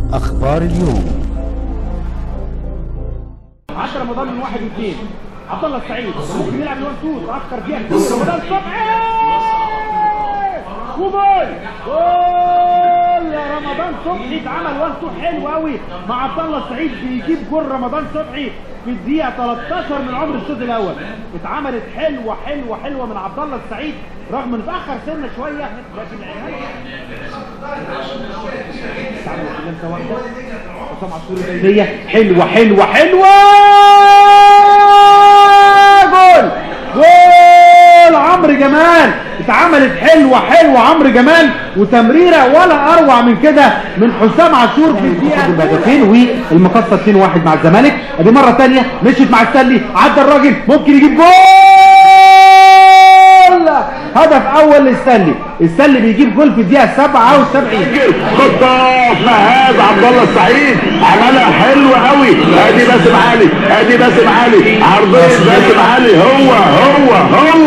أخبار اليوم 10 رمضان من واحد واثنين عبد الله السعيد ممكن يلعب الوان تو تاخر فيها رمضان صبحي وجول جول يا رمضان صبحي اتعمل وان تو حلو قوي مع عبد الله السعيد بيجيب جول رمضان صبحي في الدقيقه 13 من عمر الشوط الاول اتعملت حلوه حلوه حلوه من عبد الله السعيد رغم انه اتاخر سنه شويه لكن لمسه واحده حسام عاشور الجايه حلوه حلوه حلوه جول جول عمرو جمال اتعملت حلوه حلوه عمرو جمال وتمريره ولا اروع من كده من حسام عاشور في الدقيقه الهدفين والمقصه 2 1 مع الزمالك ادي مره ثانيه مشيت مع السلي عدى الراجل ممكن يجيب جول هدف اول للسلي السلي بيجيب جول في الدقيقه 77 خطاف مهاب عبد الله السعيد عملها حلوه قوي ادي باسم علي ادي باسم علي عرضيه باسم علي هو هو هو